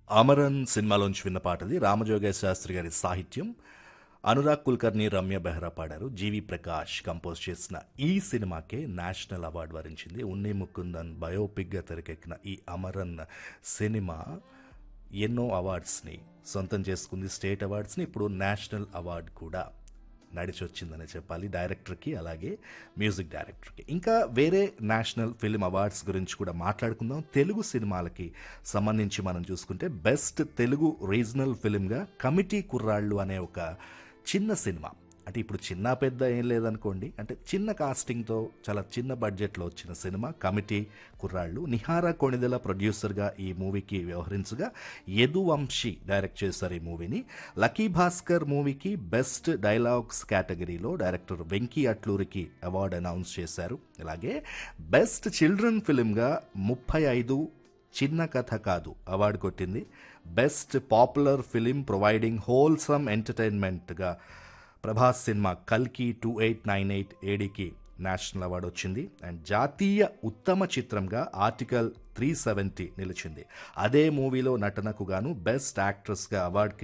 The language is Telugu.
అమరన్ సినిమాలోంచి విన్న పాటది రామజోగయ్య శాస్త్రి గారి సాహిత్యం అనురాగ్ కుల్కర్ని రమ్య బెహ్రా పాడారు జీవి ప్రకాష్ కంపోజ్ చేసిన ఈ సినిమాకే నేషనల్ అవార్డు వరించింది ఉన్ని ముకుందన్ బయోపిక్గా తెరకెక్కిన ఈ అమరన్ సినిమా ఎన్నో అవార్డ్స్ని సొంతం చేసుకుంది స్టేట్ అవార్డ్స్ని ఇప్పుడు నేషనల్ అవార్డు కూడా నడిచి వచ్చిందని చెప్పాలి డైరెక్టర్కి అలాగే మ్యూజిక్ డైరెక్టర్కి ఇంకా వేరే నేషనల్ ఫిల్మ్ అవార్డ్స్ గురించి కూడా మాట్లాడుకుందాం తెలుగు సినిమాలకి సంబంధించి మనం చూసుకుంటే బెస్ట్ తెలుగు రీజనల్ ఫిల్మ్గా కమిటీ కుర్రాళ్ళు అనే ఒక చిన్న సినిమా అంటే ఇప్పుడు చిన్న పెద్ద ఏం లేదనుకోండి అంటే చిన్న కాస్టింగ్తో చాలా చిన్న బడ్జెట్లో వచ్చిన సినిమా కమిటీ కుర్రాళ్ళు నిహార కొణిదెల ప్రొడ్యూసర్గా ఈ మూవీకి వ్యవహరించగా యదువంశీ డైరెక్ట్ చేశారు ఈ మూవీని లక్కీ భాస్కర్ మూవీకి బెస్ట్ డైలాగ్స్ కేటగిరీలో డైరెక్టర్ వెంకీ అట్లూరికి అవార్డు అనౌన్స్ చేశారు అలాగే బెస్ట్ చిల్డ్రన్ ఫిల్మ్గా ముప్పై ఐదు చిన్న కథ కాదు అవార్డు కొట్టింది best popular film providing wholesome ఎంటర్టైన్మెంట్గా ప్రభాస్ సినిమా కల్కి టూ ఎయిట్ నైన్ ఎయిట్ ఏడీకి నేషనల్ అవార్డు వచ్చింది అండ్ జాతీయ ఉత్తమ చిత్రంగా ఆర్టికల్ త్రీ సెవెంటీ నిలిచింది అదే మూవీలో నటనకు గాను బెస్ట్ యాక్ట్రెస్గా అవార్డుకి